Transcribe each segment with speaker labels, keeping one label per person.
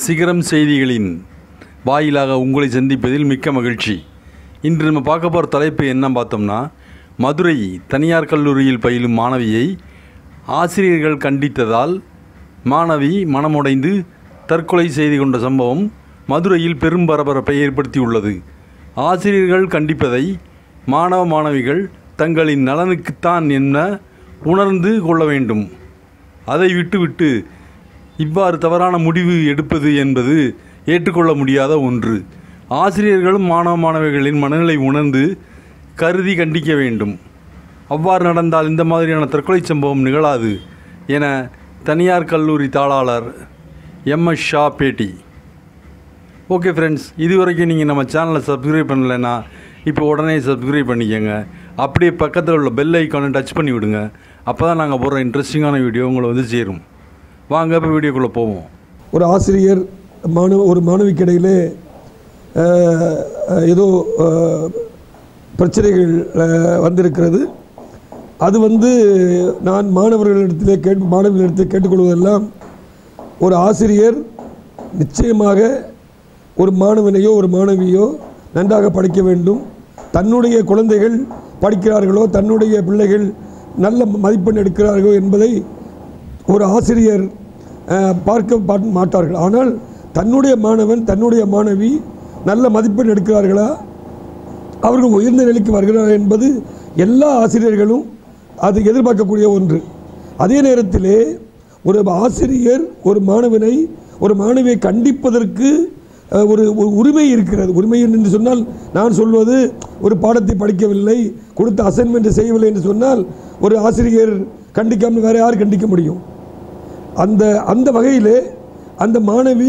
Speaker 1: சிகரம் செய்திகளின் வாயிலாக உங்களை சந்திப்பதில் மிக்க மகிழ்ச்சி இன்று நம்ம பார்க்க போகிற தலைப்பு என்ன பார்த்தோம்னா மதுரை தனியார் கல்லூரியில் பயிலும் மாணவியை ஆசிரியர்கள் கண்டித்ததால் மாணவி மனமுடைந்து தற்கொலை செய்து கொண்ட சம்பவம் மதுரையில் பெரும் பரபரப்பை ஏற்படுத்தியுள்ளது ஆசிரியர்கள் கண்டிப்பதை மாணவ மாணவிகள் தங்களின் நலனுக்குத்தான் என்ன உணர்ந்து கொள்ள வேண்டும் அதை விட்டுவிட்டு இவ்வாறு தவறான முடிவு எடுப்பது என்பது ஏற்றுக்கொள்ள முடியாத ஒன்று ஆசிரியர்களும் மாணவ மாணவிகளின் மனநிலை உணர்ந்து கருதி கண்டிக்க வேண்டும் அவ்வாறு நடந்தால் இந்த மாதிரியான தற்கொலை சம்பவம் நிகழாது என தனியார் கல்லூரி தாளாளர் எம் எஸ் ஷா பேட்டி ஓகே ஃப்ரெண்ட்ஸ் இதுவரைக்கும் நீங்கள் நம்ம சேனலை சப்ஸ்கிரைப் பண்ணலைன்னா இப்போ உடனே சப்ஸ்கிரைப் பண்ணிக்கோங்க அப்படியே பக்கத்தில் உள்ள பெல் ஐக்கானை டச் பண்ணி விடுங்க அப்போ தான் நாங்கள் போடுற இன்ட்ரெஸ்டிங்கான வீடியோ உங்களை வந்து சேரும் வாங்க இப்போ வீடியோக்குள்ளே போவோம்
Speaker 2: ஒரு ஆசிரியர் மாணவ ஒரு மாணவிக்கு இடையிலே அஹ், அஹ், ஏதோ அஹ், பிரச்சனைகள் அஹ், வந்திருக்கிறது அது வந்து நான் மாணவர்களிடத்திலே கேட் மாணவர்களிடத்தில் கேட்டுக்கொள்வதெல்லாம் ஒரு ஆசிரியர் நிச்சயமாக ஒரு மாணவனையோ ஒரு மாணவியோ நன்றாக படிக்க வேண்டும் தன்னுடைய குழந்தைகள் படிக்கிறார்களோ தன்னுடைய பிள்ளைகள் நல்ல மதிப்பெண் எடுக்கிறார்களோ என்பதை ஒரு ஆசிரியர் அஹ், பார்க்க பாட்- மாட்டார்கள் ஆனால் தன்னுடைய மாணவன் தன்னுடைய மாணவி நல்ல மதிப்பெண் எடுக்கிறார்களா அவர்கள் உயர்ந்த நிலைக்கு வருகிறார்கள் என்பது எல்லா ஆசிரியர்களும் அது எதிர்பார்க்கக்கூடிய ஒன்று அதே நேரத்திலே ஒரு ஆசிரியர் ஒரு மாணவனை ஒரு மாணவியை கண்டிப்பதற்கு அஹ், ஒரு ஒரு உரிமை இருக்கிறது உரிமை என்று சொன்னால் நான் சொல்வது ஒரு பாடத்தை படிக்கவில்லை கொடுத்த அசைன்மெண்ட் செய்யவில்லை என்று சொன்னால் ஒரு ஆசிரியர் கண்டிக்காமல் வேறு யார் கண்டிக்க முடியும் அந்த அந்த வகையிலே அந்த மாணவி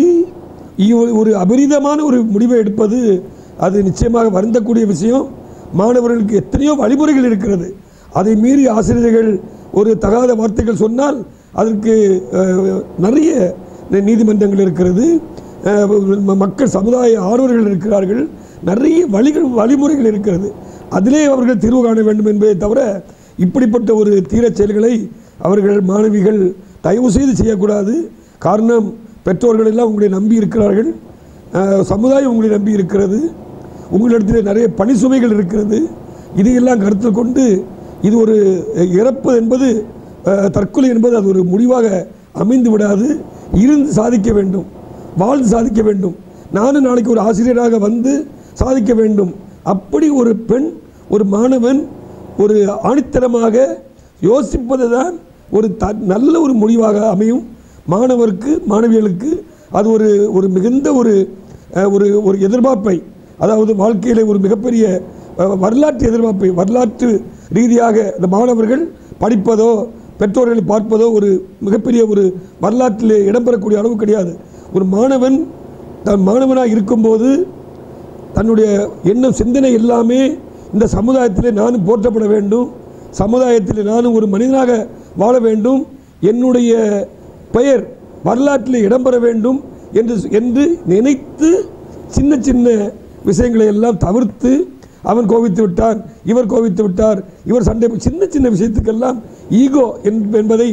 Speaker 2: இ- ஒரு அபரிதமான ஒரு முடிவை எடுப்பது அது நிச்சயமாக வருந்தக்கூடிய விஷயம் மாணவர்களுக்கு எத்தனையோ வழிமுறைகள் இருக்கிறது அதை மீறி ஆசிரியர்கள் ஒரு தகாத வார்த்தைகள் சொன்னால் அதற்கு அஹ், நிறைய நி- நீதிமன்றங்கள் இருக்கிறது அஹ், ம- மக்கள் சமுதாய ஆர்வலர்கள் இருக்கிறார்கள் நிறைய வழிகள் வழிமுறைகள் இருக்கிறது அதிலே அவர்கள் தீர்வு காண வேண்டும் என்பதை தவிர இப்படிப்பட்ட ஒரு தீரச் செயல்களை அவர்கள் மாணவிகள் தயவு செய்து செய்யக்கூடாது காரணம் பெற்றோர்கள் எல்லாம் உங்களை நம்பி இருக்கிறார்கள் அஹ், சமுதாயம் உங்களை நம்பி இருக்கிறது உங்களிடத்தில் நிறைய பணி சுமைகள் இருக்கிறது இதையெல்லாம் கருத்தில் கொண்டு இது ஒரு அஹ், இறப்பு என்பது அஹ், தற்கொலை என்பது அது ஒரு முடிவாக அமைந்து விடாது இருந்து சாதிக்க வேண்டும் வாழ்ந்து சாதிக்க வேண்டும் நானும் நாளைக்கு ஒரு ஆசிரியராக வந்து சாதிக்க வேண்டும் அப்படி ஒரு பெண் ஒரு மாணவன் ஒரு ஆணித்தனமாக யோசிப்பது தான் ஒரு த நல்ல ஒரு முடிவாக அமையும் மாணவருக்கு மாணவிகளுக்கு அது ஒரு ஒரு மிகுந்த ஒரு அஹ், ஒரு ஒரு எதிர்பார்ப்பை அதாவது வாழ்க்கையில் ஒரு மிகப்பெரிய அஹ், வரலாற்று எதிர்பார்ப்பை வரலாற்று ரீதியாக இந்த மாணவர்கள் படிப்பதோ பெற்றோர்களை பார்ப்பதோ ஒரு மிகப்பெரிய ஒரு வரலாற்றிலே இடம்பெறக்கூடிய அளவு கிடையாது ஒரு மாணவன் தன் மாணவனாக இருக்கும்போது தன்னுடைய எண்ணம் சிந்தனை எல்லாமே இந்த சமுதாயத்திலே நானும் போற்றப்பட வேண்டும் சமுதாயத்தில் நானும் ஒரு மனிதனாக வாழ வேண்டும் என்னுடைய பெயர் வரலாற்றில் இடம்பெற வேண்டும் என்று என்று நினைத்து சின்ன சின்ன விஷயங்களை எல்லாம் தவிர்த்து அவன் கோபித்து விட்டான் இவர் கோபித்து விட்டார் இவர் சண்டை சின்ன சின்ன விஷயத்துக்கெல்லாம் ஈகோ என்பதை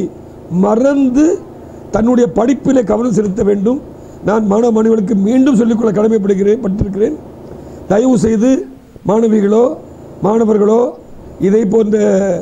Speaker 2: மறந்து தன்னுடைய படிப்பிலே கவனம் செலுத்த வேண்டும் நான் மாணவ மாணவிகளுக்கு மீண்டும் சொல்லிக்கொள்ள கடமைப்படுகிறேன் பட்டிருக்கிறேன் தயவு செய்து மாணவிகளோ மாணவர்களோ இதை போன்ற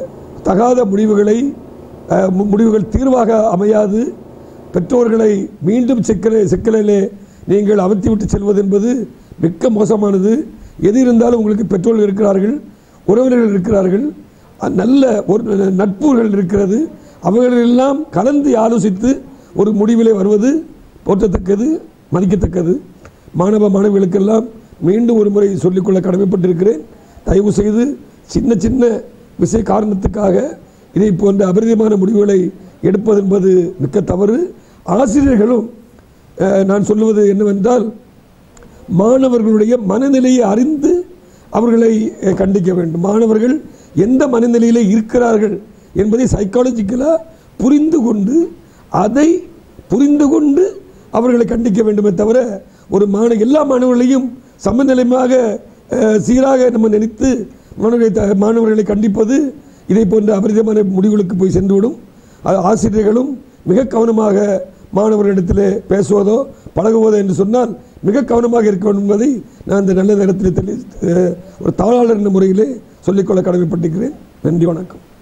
Speaker 2: தகாத முடிவுகளை அஹ், மு- முடிவுகள் தீர்வாக அமையாது பெற்றோர்களை மீண்டும் சிக்கலை சிக்கலிலே நீங்கள் அமர்த்தி விட்டு செல்வது என்பது மிக்க மோசமானது எது இருந்தாலும் உங்களுக்கு பெற்றோர்கள் இருக்கிறார்கள் உறவினர்கள் இருக்கிறார்கள் அஹ், நல்ல ஒரு நட்புகள் இருக்கிறது அவர்களெல்லாம் கலந்து ஆலோசித்து ஒரு முடிவிலே வருவது போற்றத்தக்கது மதிக்கத்தக்கது மாணவ மாணவிகளுக்கெல்லாம் மீண்டும் ஒரு முறை சொல்லிக்கொள்ள கடமைப்பட்டிருக்கிறேன் தயவு செய்து சின்ன சின்ன விஷய காரணத்துக்காக இதை போன்ற அபரிதமான முடிவுகளை எடுப்பது என்பது மிக்க தவறு ஆசிரியர்களும் அஹ், நான் சொல்லுவது என்னவென்றால் மாணவர்களுடைய மனநிலையை அறிந்து அவர்களை அஹ், கண்டிக்க வேண்டும் மாணவர்கள் எந்த மனநிலையில் இருக்கிறார்கள் என்பதை சைக்காலஜிக்கலாக புரிந்து கொண்டு அதை புரிந்து கொண்டு அவர்களை கண்டிக்க வேண்டுமே தவிர ஒரு மாணவ எல்லா மாணவர்களையும் சமநிலையமாக அஹ், சீராக நம்ம நினைத்து மாணவர்களை த- மாணவர்களை கண்டிப்பது இதை போன்ற அபரிதமான முடிவுகளுக்கு போய் சென்றுவிடும் அது ஆசிரியர்களும் மிக கவனமாக மாணவர்களிடத்திலே பேசுவதோ பழகுவதோ என்று சொன்னால் மிக கவனமாக இருக்க வேண்டும் என்பதை நான் இந்த நல்ல நேரத்தில் தெளி அஹ், ஒரு தாளாளர் என்ற முறையிலே சொல்லிக்கொள்ள கடமைப்பட்டிருக்கிறேன் நன்றி வணக்கம்